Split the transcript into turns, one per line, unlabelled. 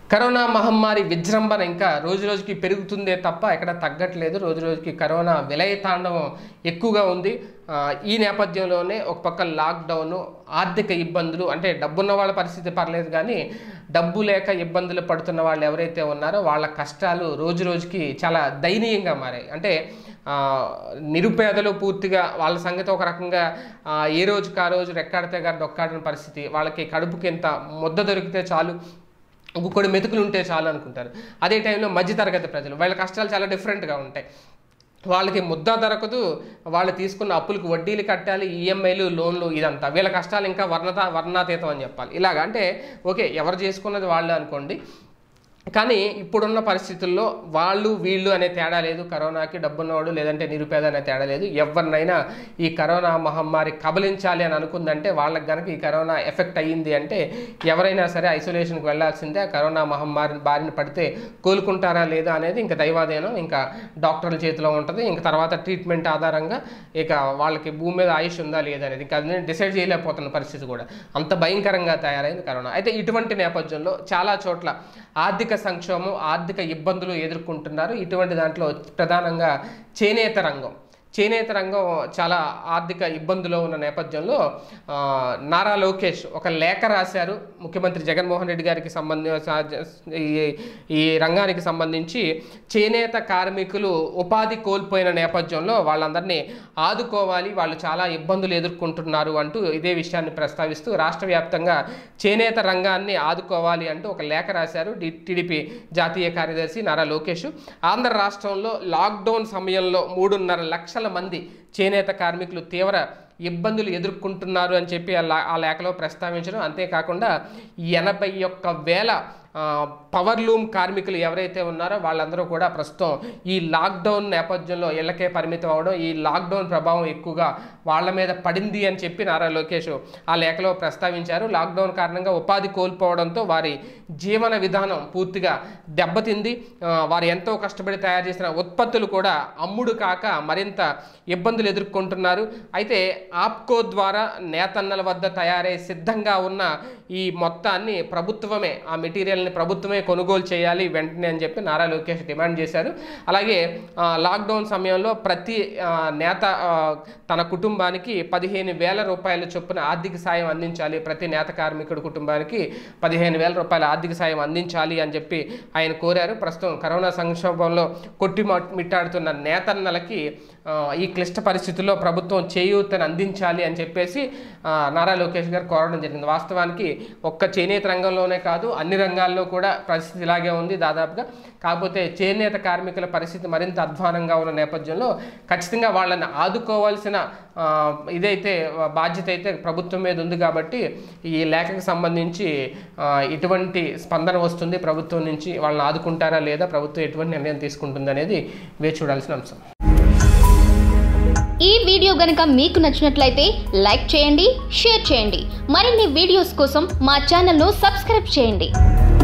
corona మహమ్మారి విజృంభణ ఇంకా రోజు రోజుకి పెరుగుతుందే తప్ప ఎక్కడ తగ్గట్లేదు రోజు రోజుకి కరోనా విలయ తాండవం ఎక్కువగా ఉంది ఆ, ఈ నేపథ్యంలోనే ఒక పక్క లాక్డౌన్ ఆర్థిక ఇబ్బందులు అంటే డబ్బున్న వాళ్ళ పరిస్థితి పర్లేదు కానీ డబ్బు లేక ఇబ్బందులు పడుతున్న వాళ్ళు ఎవరైతే ఉన్నారో వాళ్ళ కష్టాలు రోజు రోజుకి చాలా దయనీయంగా మారాయి అంటే ఆ, నిరుపేదలు పూర్తిగా వాళ్ళ సంగతి ఒక రకంగా ఆ, ఏ రోజుకి ఆ రోజు రెక్కాడితే కానీ డొక్కాడిన పరిస్థితి వాళ్ళకి కడుపుకి ఎంత ముద్ద దొరికితే చాలు ఇంకొకటి మెతుకులు ఉంటే చాలు అనుకుంటారు అదే టైంలో మధ్యతరగతి ప్రజలు వాళ్ళ కష్టాలు చాలా డిఫరెంట్గా ఉంటాయి వాళ్ళకి ముద్ద దొరకదు వాళ్ళు తీసుకున్న అప్పులకు వడ్డీలు కట్టాలి ఈఎంఐలు లోన్లు ఇదంతా వీళ్ళ కష్టాలు ఇంకా వర్ణత వర్ణాతీతం అని చెప్పాలి ఇలాగ అంటే ఓకే ఎవరు చేసుకున్నది వాళ్ళు అనుకోండి కానీ ఇప్పుడున్న పరిస్థితుల్లో వాళ్ళు వీళ్ళు అనే తేడా లేదు కరోనాకి డబ్బున్నవాడు లేదంటే నిరుపేద అనే తేడా లేదు ఎవరినైనా ఈ కరోనా మహమ్మారి కబలించాలి అని అనుకుందంటే వాళ్ళకి కనుక ఈ కరోనా ఎఫెక్ట్ అయ్యింది అంటే ఎవరైనా సరే ఐసోలేషన్కి వెళ్ళాల్సిందే ఆ కరోనా మహమ్మారి బారిన పడితే కోలుకుంటారా లేదా అనేది ఇంకా దైవాధీనం ఇంకా డాక్టర్ల చేతిలో ఉంటుంది ఇంకా తర్వాత ట్రీట్మెంట్ ఆధారంగా ఇక వాళ్ళకి భూమి మీద ఆయుష్ ఉందా లేదా అనేది ఇంకా అది డిసైడ్ చేయలేకపోతున్న పరిస్థితి కూడా అంత భయంకరంగా తయారైంది కరోనా అయితే ఇటువంటి నేపథ్యంలో చాలా చోట్ల ఆర్థిక సంక్షోభం ఆర్థిక ఇబ్బందులు ఎదుర్కొంటున్నారు ఇటువంటి దాంట్లో ప్రధానంగా చేనేత రంగం చేనేత రంగం చాలా ఆర్థిక ఇబ్బందులో ఉన్న నేపథ్యంలో ఆ, నారా లోకేష్ ఒక లేఖ రాశారు ముఖ్యమంత్రి జగన్మోహన్ రెడ్డి గారికి సంబంధించి ఈ ఈ రంగానికి సంబంధించి చేనేత కార్మికులు ఉపాధి కోల్పోయిన నేపథ్యంలో వాళ్ళందరినీ ఆదుకోవాలి వాళ్ళు చాలా ఇబ్బందులు ఎదుర్కొంటున్నారు అంటూ ఇదే విషయాన్ని ప్రస్తావిస్తూ రాష్ట్ర వ్యాప్తంగా చేనేత రంగాన్ని ఆదుకోవాలి అంటూ ఒక లేఖ రాశారు డి- టీడీపీ జాతీయ కార్యదర్శి నారా లోకేష్ ఆంధ్ర రాష్ట్రంలో లాక్డౌన్ సమయంలో మూడున్నర లక్షల మంది చేనేత కార్మికులు తీవ్ర ఇబ్బందులు ఎదుర్కొంటున్నారు అని చెప్పి ఆ లా- ఆ లేఖలో ప్రస్తావించడం అంతేకాకుండా ఎనభై ఒక్క వేల ఆ, పవర్ లూమ్ కార్మికులు ఎవరైతే ఉన్నారో వాళ్ళందరూ కూడా ప్రస్తుతం ఈ లాక్డౌన్ నేపథ్యంలో ఇళ్ళకే పరిమితం అవడం ఈ లాక్డౌన్ ప్రభావం ఎక్కువగా వాళ్ళ మీద పడింది అని చెప్పి నారా లోకేష్ ఆ లేఖలో ప్రస్తావించారు లాక్డౌన్ కారణంగా ఉపాధి కోల్పోవడంతో వారి జీవన విధానం పూర్తిగా దెబ్బతింది ఆ, వారు ఎంతో కష్టపడి తయారు చేసిన ఉత్పత్తులు కూడా అమ్ముడు కాక మరింత ఇబ్బందులు ఎదుర్కొంటున్నారు అయితే ఆప్కో ద్వారా నేతన్నల వద్ద తయారై సిద్ధంగా ఉన్న ఈ మొత్తాన్ని ప్రభుత్వమే ఆ మెటీరియల్ని ప్రభుత్వమే కొనుగోలు చేయాలి వెంటనే అని చెప్పి నారా లోకేష్ డిమాండ్ చేశారు అలాగే ఆ, లాక్డౌన్ సమయంలో ప్రతి ఆ, నేత ఆ, తన కుటుంబానికి పదిహేను వేల రూపాయల చొప్పున ఆర్థిక సాయం అందించాలి ప్రతి నేత కార్మికుడి కుటుంబానికి పదిహేను వేల రూపాయల ఆర్థిక సాయం అందించాలి అని చెప్పి ఆయన కోరారు ప్రస్తుతం కరోనా సంక్షోభంలో కొట్టి మిట్టాడుతున్న నేతన్నలకి ఆ, ఈ క్లిష్ట పరిస్థితుల్లో ప్రభుత్వం చేయూతను అందించాలి అని చెప్పేసి ఆ, నారా లోకేష్ గారు కోరడం జరిగింది వాస్తవానికి ఒక్క చేనేత రంగంలోనే కాదు అన్ని రంగాల్లో కూడా పరిస్థితి ఇలాగే ఉంది దాదాపుగా కాకపోతే చేనేత కార్మికుల పరిస్థితి మరింత అధ్వానంగా ఉన్న నేపథ్యంలో ఖచ్చితంగా వాళ్ళని ఆదుకోవాల్సిన ఆ, ఇదైతే ఆ, బాధ్యత అయితే ప్రభుత్వం మీద ఉంది కాబట్టి ఈ లేఖకు సంబంధించి ఆ, ఇటువంటి స్పందన వస్తుంది ప్రభుత్వం నుంచి వాళ్ళని ఆదుకుంటారా లేదా ప్రభుత్వం ఎటువంటి నిర్ణయం తీసుకుంటుంది అనేది వేచి చూడాల్సిన అంశం
ఈ వీడియో గనుక మీకు నచ్చినట్లయితే లైక్ చేయండి షేర్ చేయండి మరిన్ని వీడియోస్ కోసం మా ఛానల్ను సబ్స్క్రైబ్ చేయండి